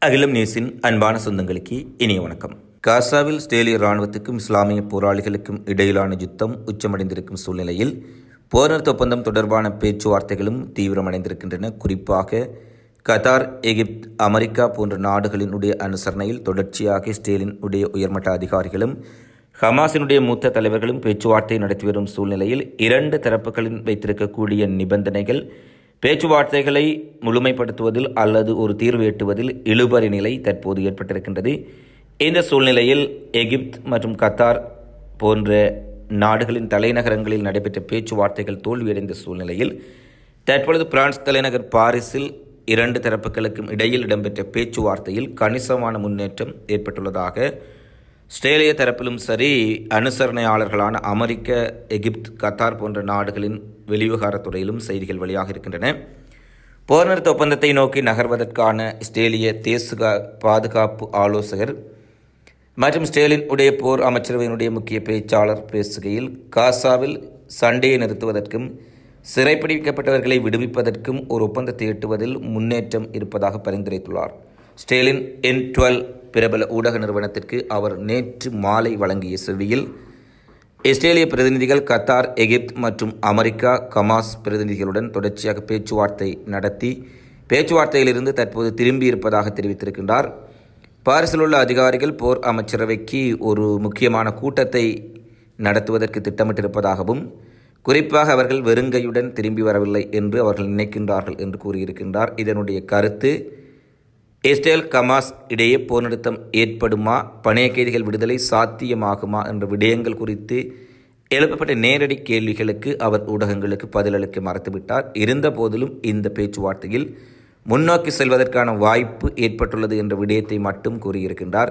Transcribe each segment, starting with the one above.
அகிலம் நேசின் அன்பான சொந்தங்களுக்கு இனிய வணக்கம் காசாவில் ஸ்டேலிய இராணுவத்துக்கும் இஸ்லாமிய போராளிகளுக்கும் இடையிலான யுத்தம் உச்சமடைந்திருக்கும் சூழ்நிலையில் போர் நிறுத்த ஒப்பந்தம் தொடர்பான பேச்சுவார்த்தைகளும் தீவிரமடைந்திருக்கின்றன குறிப்பாக கத்தார் எகிப்த் அமெரிக்கா போன்ற நாடுகளினுடைய அனுசரணையில் தொடர்ச்சியாக ஸ்டேலின் உடைய உயர்மட்ட அதிகாரிகளும் ஹமாஸினுடைய மூத்த தலைவர்களும் பேச்சுவார்த்தை நடத்தி வரும் சூழ்நிலையில் இரண்டு தரப்புகளின் வைத்திருக்கக்கூடிய நிபந்தனைகள் பேச்சுவார்த்தைகளை முழுமைப்படுத்துவதில் அல்லது ஒரு தீர்வு எட்டுவதில் இழுபறி நிலை தற்போது ஏற்பட்டிருக்கின்றது இந்த சூழ்நிலையில் எகிப்த் மற்றும் கத்தார் போன்ற நாடுகளின் தலைநகரங்களில் நடைபெற்ற பேச்சுவார்த்தைகள் தோல்வியடைந்த சூழ்நிலையில் தற்பொழுது பிரான்ஸ் தலைநகர் பாரிஸில் இரண்டு தரப்புகளுக்கும் இடையில் இடம்பெற்ற பேச்சுவார்த்தையில் கணிசமான முன்னேற்றம் ஏற்பட்டுள்ளதாக ஆஸ்திரேலிய தரப்பிலும் சரி அனுசரணையாளர்களான அமெரிக்க எகிப்த் கத்தார் போன்ற நாடுகளின் வெளிவிவகாரத்துறையிலும் செய்திகள் வெளியாக இருக்கின்றன போர் நிறுத்த ஒப்பந்தத்தை நோக்கி நகர்வதற்கான இஸ்ரேலிய தேச பாதுகாப்பு ஆலோசகர் மற்றும் ஸ்டேலின் உடைய போர் அமைச்சரவையினுடைய முக்கிய பேச்சாளர் பேசுகையில் காசாவில் சண்டையை நிறுத்துவதற்கும் சிறைப்பிடிக்கப்பட்டவர்களை விடுவிப்பதற்கும் ஒரு ஒப்பந்தத்தை எட்டுவதில் முன்னேற்றம் இருப்பதாக பரிந்துரைத்துள்ளார் ஸ்டேலின் என் டுவெல் பிரபல ஊடக நிறுவனத்திற்கு அவர் நேற்று மாலை வழங்கிய செவியில் இஸ்ரேலிய பிரதிநிதிகள் கத்தார் எகிப்த் மற்றும் அமெரிக்கா கமாஸ் பிரதிநிதிகளுடன் தொடர்ச்சியாக பேச்சுவார்த்தை நடத்தி பேச்சுவார்த்தையிலிருந்து தற்போது திரும்பியிருப்பதாக தெரிவித்திருக்கின்றார் பாரிஸில் உள்ள அதிகாரிகள் போர் அமைச்சரவைக்கு ஒரு முக்கியமான கூட்டத்தை நடத்துவதற்கு திட்டமிட்டிருப்பதாகவும் குறிப்பாக அவர்கள் வெறுங்கையுடன் திரும்பி வரவில்லை என்று அவர்கள் நினைக்கின்றார்கள் என்று கூறியிருக்கின்றார் இதனுடைய கருத்து இஸ்ரேல் கமாஸ் இடையே போர் நிறுத்தம் ஏற்படுமா பணைய கைதிகள் விடுதலை சாத்தியமாகுமா என்ற விடயங்கள் குறித்து எழுப்பப்பட்ட நேரடி கேள்விகளுக்கு அவர் ஊடகங்களுக்கு பதிலளிக்க மறுத்துவிட்டார் இருந்த போதிலும் இந்த பேச்சுவார்த்தையில் முன்னோக்கி செல்வதற்கான வாய்ப்பு ஏற்பட்டுள்ளது என்ற விடயத்தை மட்டும் கூறியிருக்கின்றார்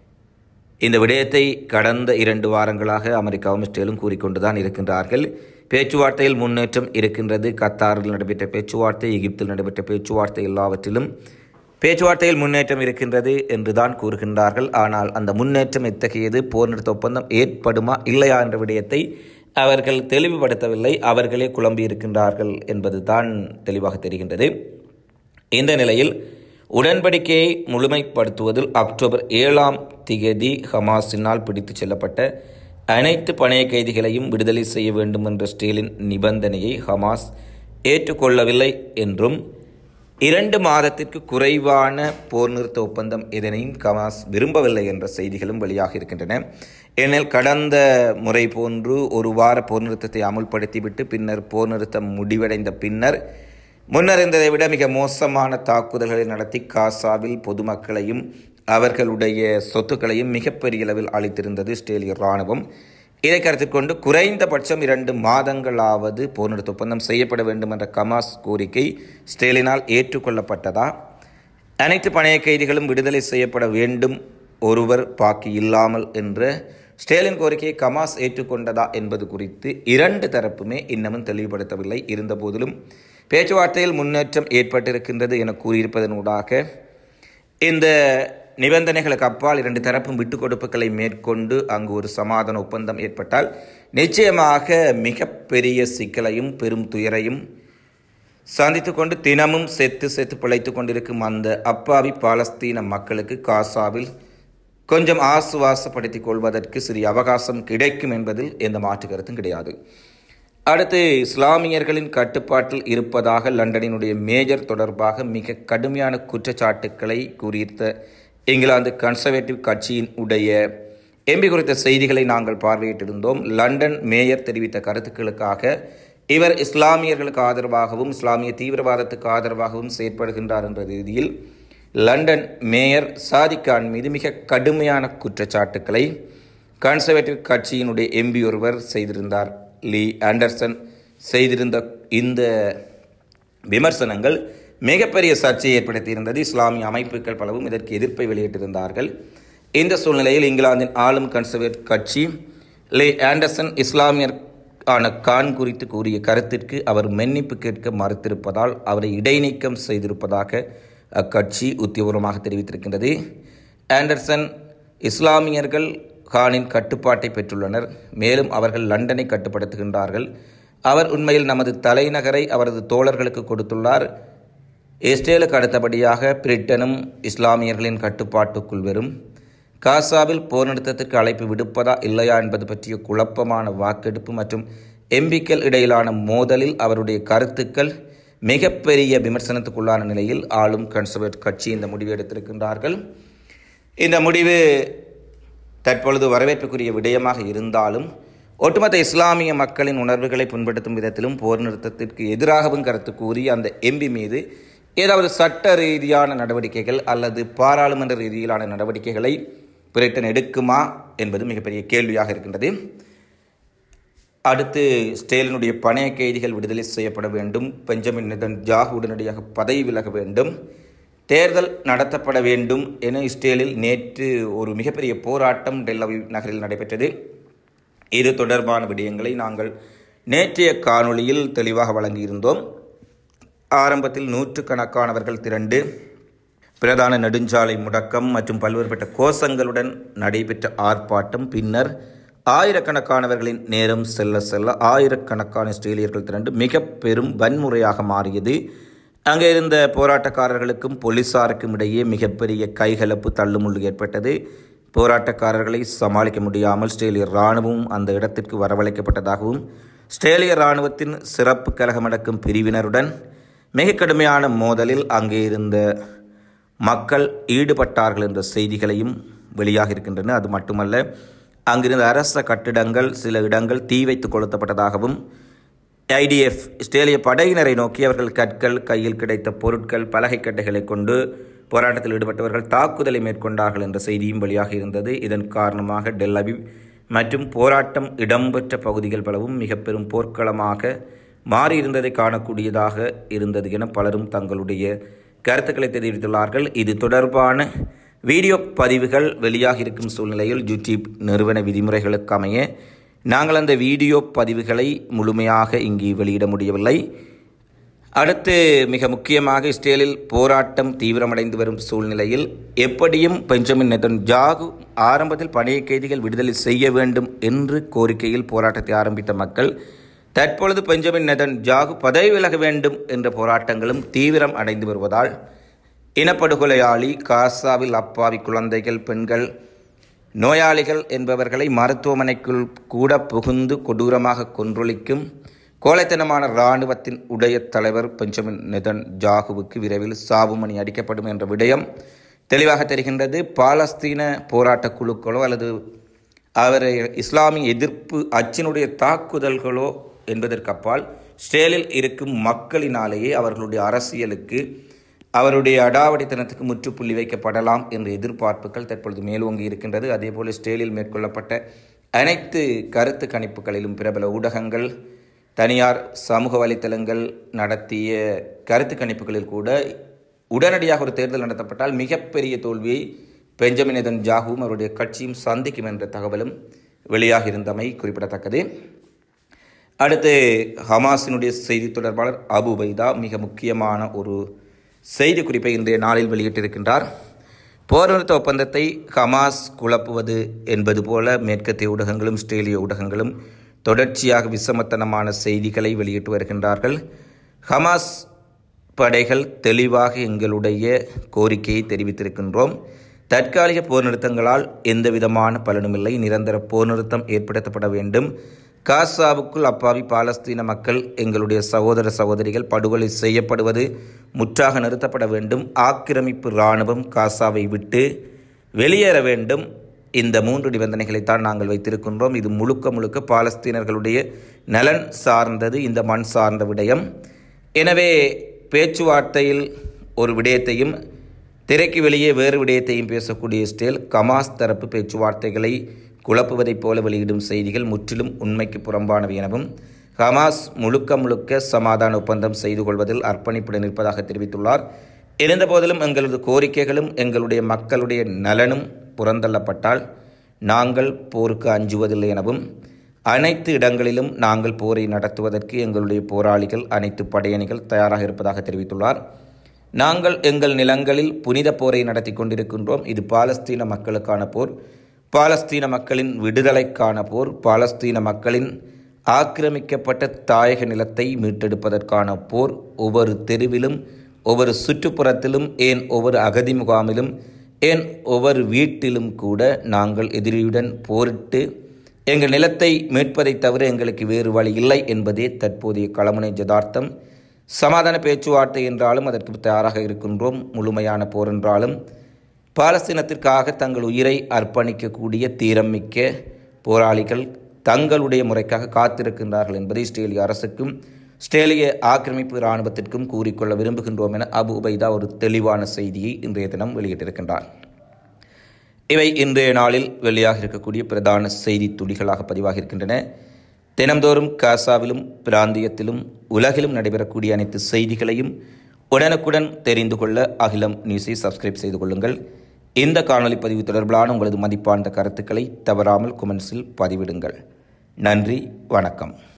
இந்த விடயத்தை கடந்த இரண்டு வாரங்களாக அமெரிக்காவும் இஸ்ரேலும் கூறிக்கொண்டுதான் இருக்கின்றார்கள் பேச்சுவார்த்தையில் முன்னேற்றம் இருக்கின்றது கத்தாரில் நடைபெற்ற பேச்சுவார்த்தை எகிப்தில் நடைபெற்ற பேச்சுவார்த்தை எல்லாவற்றிலும் பேச்சுவார்த்தையில் முன்னேற்றம் இருக்கின்றது என்றுதான் கூறுகின்றார்கள் ஆனால் அந்த முன்னேற்றம் எத்தகையது போர் நிறுத்த ஒப்பந்தம் ஏற்படுமா இல்லையா என்ற விடயத்தை அவர்கள் தெளிவுபடுத்தவில்லை அவர்களே குழம்பி இருக்கின்றார்கள் என்பதுதான் தெளிவாக தெரிகின்றது இந்த நிலையில் உடன்படிக்கையை முழுமைப்படுத்துவதில் அக்டோபர் ஏழாம் திகதி ஹமாஸினால் பிடித்துச் செல்லப்பட்ட அனைத்து பணைய கைதிகளையும் விடுதலை செய்ய வேண்டும் என்ற ஸ்டீலின் நிபந்தனையை ஹமாஸ் ஏற்றுக்கொள்ளவில்லை என்றும் இரண்டு மாதத்திற்கு குறைவான போர் நிறுத்த ஒப்பந்தம் இதனையும் கமாஸ் விரும்பவில்லை என்ற செய்திகளும் வெளியாக இருக்கின்றன ஏனெனில் கடந்த முறை போன்று ஒரு வார போர் நிறுத்தத்தை அமுல்படுத்திவிட்டு பின்னர் போர் நிறுத்தம் முடிவடைந்த பின்னர் முன்னறிந்ததை விட மிக மோசமான தாக்குதல்களை நடத்தி காசாவில் பொதுமக்களையும் அவர்களுடைய சொத்துக்களையும் மிகப்பெரிய அளவில் அளித்திருந்தது இஸ்ரேலிய இராணுவம் இதை கருத்தில் கொண்டு குறைந்தபட்சம் இரண்டு மாதங்களாவது போர் நிறுத்த ஒப்பந்தம் செய்யப்பட வேண்டும் என்ற கமாஸ் கோரிக்கை ஸ்டேலினால் ஏற்றுக்கொள்ளப்பட்டதா அனைத்து பணைய கைதிகளும் விடுதலை செய்யப்பட வேண்டும் ஒருவர் பாக்கி இல்லாமல் என்ற ஸ்டேலின் கோரிக்கையை கமாஸ் ஏற்றுக்கொண்டதா என்பது குறித்து இரண்டு தரப்புமே இன்னமும் தெளிவுபடுத்தவில்லை இருந்தபோதிலும் பேச்சுவார்த்தையில் முன்னேற்றம் ஏற்பட்டிருக்கின்றது என கூறியிருப்பதனூடாக இந்த நிபந்தனைகளுக்கு அப்பால் இரண்டு தரப்பும் விட்டுக் கொடுப்புகளை மேற்கொண்டு அங்கு ஒரு சமாதான ஒப்பந்தம் ஏற்பட்டால் நிச்சயமாக மிகப்பெரிய சிக்கலையும் பெரும் துயரையும் சந்தித்து கொண்டு தினமும் செத்து செத்து பிழைத்து கொண்டிருக்கும் அந்த அப்பாவி பாலஸ்தீன மக்களுக்கு காசாவில் கொஞ்சம் ஆசுவாசப்படுத்திக் கொள்வதற்கு சிறிய அவகாசம் கிடைக்கும் என்பதில் எந்த மாற்று கருத்தும் கிடையாது அடுத்து இஸ்லாமியர்களின் கட்டுப்பாட்டில் இருப்பதாக லண்டனினுடைய மேஜர் தொடர்பாக மிக கடுமையான குற்றச்சாட்டுக்களை கூறியிருந்த இங்கிலாந்து கன்சர்வேட்டிவ் கட்சியின் உடைய எம்பி குறித்த செய்திகளை நாங்கள் பார்வையிட்டிருந்தோம் லண்டன் மேயர் தெரிவித்த கருத்துக்களுக்காக இவர் இஸ்லாமியர்களுக்கு ஆதரவாகவும் இஸ்லாமிய தீவிரவாதத்துக்கு ஆதரவாகவும் செயற்படுகின்றார் என்ற ரீதியில் லண்டன் மேயர் சாதிக்கான் மீது மிக கடுமையான குற்றச்சாட்டுக்களை கன்சர்வேட்டிவ் கட்சியினுடைய எம்பி ஒருவர் செய்திருந்தார் லீ ஆண்டர்சன் செய்திருந்த இந்த விமர்சனங்கள் மிகப்பெரிய சர்ச்சையை ஏற்படுத்தியிருந்தது இஸ்லாமிய அமைப்புகள் பலவும் இதற்கு எதிர்ப்பை வெளியிட்டிருந்தார்கள் இந்த சூழ்நிலையில் இங்கிலாந்தின் ஆளும் கன்சர்வேட் கட்சி லே ஆண்டர்சன் இஸ்லாமியர் ஆன கான் குறித்து கூறிய கருத்திற்கு அவர் மன்னிப்பு கேட்க மறுத்திருப்பதால் அவரை இடைநீக்கம் செய்திருப்பதாக அக்கட்சி உத்தியபூர்வமாக தெரிவித்திருக்கின்றது ஆண்டர்சன் இஸ்லாமியர்கள் கானின் கட்டுப்பாட்டை பெற்றுள்ளனர் மேலும் அவர்கள் லண்டனை கட்டுப்படுத்துகின்றார்கள் அவர் உண்மையில் நமது தலைநகரை அவரது தோழர்களுக்கு கொடுத்துள்ளார் இஸ்ரேலுக்கு அடுத்தபடியாக பிரிட்டனும் இஸ்லாமியர்களின் கட்டுப்பாட்டுக்குள் வரும் காசாவில் போர் நிறுத்தத்திற்கு அழைப்பு விடுப்பதா இல்லையா என்பது பற்றிய குழப்பமான வாக்கெடுப்பு மற்றும் எம்பிக்கள் இடையிலான மோதலில் அவருடைய கருத்துக்கள் மிகப்பெரிய விமர்சனத்துக்குள்ளான நிலையில் ஆளும் கன்சர்வேட் கட்சி இந்த முடிவு எடுத்திருக்கின்றார்கள் இந்த முடிவு தற்பொழுது வரவேற்புக்குரிய விடயமாக இருந்தாலும் ஒட்டுமொத்த இஸ்லாமிய மக்களின் உணர்வுகளை புண்படுத்தும் விதத்திலும் போர் நிறுத்தத்திற்கு எதிராகவும் கருத்து கூறி அந்த எம்பி மீது ஏதாவது சட்ட ரீதியான நடவடிக்கைகள் அல்லது பாராளுமன்ற ரீதியிலான நடவடிக்கைகளை பிரிட்டன் எடுக்குமா என்பது மிகப்பெரிய கேள்வியாக இருக்கின்றது அடுத்து ஸ்டேலினுடைய பணைய கைதிகள் விடுதலை செய்யப்பட வேண்டும் பெஞ்சமின் நிதன் ஜாக் உடனடியாக பதவி விலக வேண்டும் தேர்தல் நடத்தப்பட வேண்டும் என இஸ்ரேலில் நேற்று ஒரு மிகப்பெரிய போராட்டம் டெல்லவி நகரில் நடைபெற்றது இது தொடர்பான விடயங்களை நாங்கள் நேற்றைய காணொளியில் தெளிவாக வழங்கியிருந்தோம் ஆரம்பத்தில் நூற்றுக்கணக்கானவர்கள் திரண்டு பிரதான நெடுஞ்சாலை முடக்கம் மற்றும் பல்வேறுபட்ட கோஷங்களுடன் நடைபெற்ற ஆர்ப்பாட்டம் பின்னர் ஆயிரக்கணக்கானவர்களின் நேரம் செல்ல செல்ல ஆயிரக்கணக்கான இஸ்ரேலியர்கள் திரண்டு மிக பெரும் வன்முறையாக மாறியது அங்கே இருந்த போராட்டக்காரர்களுக்கும் போலீசாருக்கும் இடையே மிகப்பெரிய கைகலப்பு தள்ளுமுள்ளு ஏற்பட்டது போராட்டக்காரர்களை சமாளிக்க முடியாமல் ஸ்ட்ரேலிய இராணுவம் அந்த இடத்திற்கு வரவழைக்கப்பட்டதாகவும் ஸ்ட்ரேலிய இராணுவத்தின் சிறப்பு கழகமடக்கும் பிரிவினருடன் மிக கடுமையான மோதலில் அங்கே இருந்த மக்கள் ஈடுபட்டார்கள் என்ற செய்திகளையும் வெளியாக இருக்கின்றன அது மட்டுமல்ல அங்கிருந்த அரச கட்டிடங்கள் சில இடங்கள் தீ வைத்து கொளுத்தப்பட்டதாகவும் ஐடிஎஃப் இஸ்ரேலிய படையினரை நோக்கி அவர்கள் கற்கள் கையில் கிடைத்த பொருட்கள் பலகைக்கட்டைகளை கொண்டு போராட்டத்தில் ஈடுபட்டவர்கள் தாக்குதலை மேற்கொண்டார்கள் என்ற செய்தியும் வெளியாக இருந்தது இதன் காரணமாக டெல்லவிவ் மற்றும் போராட்டம் இடம்பெற்ற பகுதிகள் பலவும் மிக பெரும் போர்க்களமாக மாறியிருந்ததை காணக்கூடியதாக இருந்தது என பலரும் தங்களுடைய கருத்துக்களை தெரிவித்துள்ளார்கள் இது தொடர்பான வீடியோ பதிவுகள் வெளியாக இருக்கும் சூழ்நிலையில் யூடியூப் நிறுவன விதிமுறைகளுக்கு அமைய நாங்கள் அந்த வீடியோ பதிவுகளை முழுமையாக இங்கு வெளியிட முடியவில்லை அடுத்து மிக முக்கியமாக இஸ்ரேலில் போராட்டம் தீவிரமடைந்து வரும் சூழ்நிலையில் எப்படியும் பெஞ்சமின் நெதன் ஜாகு ஆரம்பத்தில் பணைய கைதிகள் விடுதலை செய்ய வேண்டும் என்று கோரிக்கையில் போராட்டத்தை ஆரம்பித்த மக்கள் தற்பொழுது பெஞ்சமின் நெதன் ஜாகு பதவி விலக வேண்டும் என்ற போராட்டங்களும் தீவிரம் அடைந்து வருவதால் இனப்படுகொலையாளி காசாவில் அப்பாவி குழந்தைகள் பெண்கள் நோயாளிகள் என்பவர்களை மருத்துவமனைக்குள் கூட புகுந்து கொடூரமாக கொன்றொழிக்கும் கோழைத்தனமான இராணுவத்தின் உடைய தலைவர் பெஞ்சமின் நெதன் ஜாகுவுக்கு விரைவில் சாவுமணி அடிக்கப்படும் என்ற விடயம் தெளிவாக தெரிகின்றது பாலஸ்தீன போராட்ட குழுக்களோ அல்லது அவரை இஸ்லாமிய எதிர்ப்பு அச்சினுடைய தாக்குதல்களோ என்பதற்கு அப்பால் ஸ்டேலில் இருக்கும் மக்களினாலேயே அவர்களுடைய அரசியலுக்கு அவருடைய அடாவடித்தனத்துக்கு முற்றுப்புள்ளி வைக்கப்படலாம் என்ற எதிர்பார்ப்புகள் தற்பொழுது மேலோங்கி இருக்கின்றது அதேபோல் ஸ்டேலில் மேற்கொள்ளப்பட்ட அனைத்து கருத்து கணிப்புகளிலும் பிரபல ஊடகங்கள் தனியார் சமூக வலைத்தளங்கள் நடத்திய கருத்து கணிப்புகளில் கூட உடனடியாக ஒரு தேர்தல் நடத்தப்பட்டால் மிகப்பெரிய தோல்வியை பெஞ்சமின் எதன் ஜாகவும் அவருடைய கட்சியும் சந்திக்கும் என்ற தகவலும் வெளியாக இருந்தமை குறிப்பிடத்தக்கது அடுத்து ஹமாஸினுடைய செய்தி தொடர்பாளர் அபு பைதா மிக முக்கியமான ஒரு செய்தி குறிப்பை இன்றைய நாளில் வெளியிட்டிருக்கின்றார் போர் நிறுத்த ஒப்பந்தத்தை ஹமாஸ் குழப்புவது என்பது போல மேற்கத்திய ஊடகங்களும் ஆஸ்திரேலிய ஊடகங்களும் தொடர்ச்சியாக விசமத்தனமான செய்திகளை வெளியிட்டு வருகின்றார்கள் ஹமாஸ் படைகள் தெளிவாக எங்களுடைய கோரிக்கையை தெரிவித்திருக்கின்றோம் தற்காலிக போர் நிறுத்தங்களால் எந்த விதமான பலனுமில்லை நிரந்தர போர் நிறுத்தம் ஏற்படுத்தப்பட வேண்டும் காசாவுக்குள் அப்பாவி பாலஸ்தீன மக்கள் எங்களுடைய சகோதர சகோதரிகள் படுகொலை செய்யப்படுவது முற்றாக நிறுத்தப்பட வேண்டும் ஆக்கிரமிப்பு இராணுவம் காசாவை விட்டு வெளியேற வேண்டும் இந்த மூன்று நிபந்தனைகளைத்தான் நாங்கள் வைத்திருக்கின்றோம் இது முழுக்க முழுக்க பாலஸ்தீனர்களுடைய நலன் சார்ந்தது இந்த மண் சார்ந்த விடயம் எனவே பேச்சுவார்த்தையில் ஒரு விடயத்தையும் திரைக்கு வெளியே வேறு விடயத்தையும் பேசக்கூடிய ஸ்டேல் கமாஸ் தரப்பு பேச்சுவார்த்தைகளை குழப்புவதைப் போல வெளியிடும் செய்திகள் முற்றிலும் உண்மைக்கு புறம்பானவை எனவும் ஹமாஸ் முழுக்க முழுக்க சமாதான ஒப்பந்தம் செய்து கொள்வதில் அர்ப்பணிப்புடன் இருப்பதாக தெரிவித்துள்ளார் இருந்தபோதிலும் எங்களது கோரிக்கைகளும் எங்களுடைய மக்களுடைய நலனும் புறந்தள்ளப்பட்டால் நாங்கள் போருக்கு அஞ்சுவதில்லை எனவும் அனைத்து இடங்களிலும் நாங்கள் போரை நடத்துவதற்கு எங்களுடைய போராளிகள் அனைத்து படையணிகள் தயாராக இருப்பதாக தெரிவித்துள்ளார் நாங்கள் எங்கள் நிலங்களில் புனித போரை நடத்தி கொண்டிருக்கின்றோம் இது பாலஸ்தீன மக்களுக்கான போர் பாலஸ்தீன மக்களின் விடுதலைக்கான போர் பாலஸ்தீன மக்களின் ஆக்கிரமிக்கப்பட்ட தாயக நிலத்தை மீட்டெடுப்பதற்கான போர் ஒவ்வொரு தெருவிலும் ஒவ்வொரு சுற்றுப்புறத்திலும் ஏன் ஒவ்வொரு அகதி முகாமிலும் ஏன் ஒவ்வொரு வீட்டிலும் கூட நாங்கள் எதிரியுடன் போரிட்டு எங்கள் நிலத்தை மீட்பதைத் தவிர எங்களுக்கு வேறு வழி இல்லை என்பதே தற்போதைய களமுனை ஜதார்த்தம் சமாதான பேச்சுவார்த்தை என்றாலும் அதற்கு தயாராக இருக்கின்றோம் முழுமையான போர் என்றாலும் பாலஸ்தீனத்திற்காக தங்கள் உயிரை அர்ப்பணிக்கக்கூடிய தீரமிக்க போராளிகள் தங்களுடைய முறைக்காக காத்திருக்கின்றார்கள் என்பதை இஸ்ரேலிய அரசுக்கும் இஸ்ரேலிய ஆக்கிரமிப்பு இராணுவத்திற்கும் கூறிக்கொள்ள விரும்புகின்றோம் என அபு உபைதா ஒரு தெளிவான செய்தியை இன்றைய தினம் வெளியிட்டிருக்கின்றார் இவை இன்றைய நாளில் வெளியாக இருக்கக்கூடிய பிரதான செய்தி துளிகளாக பதிவாக இருக்கின்றன தினந்தோறும் காசாவிலும் பிராந்தியத்திலும் உலகிலும் நடைபெறக்கூடிய அனைத்து செய்திகளையும் உடனுக்குடன் தெரிந்து கொள்ள அகிலம் நியூஸை சப்ஸ்கிரைப் செய்து கொள்ளுங்கள் இந்த காணொலி பதிவு தொடர்பிலான உங்களது மதிப்பான கருத்துக்களை தவறாமல் கொமெண்ட்ஸில் பதிவிடுங்கள் நன்றி வணக்கம்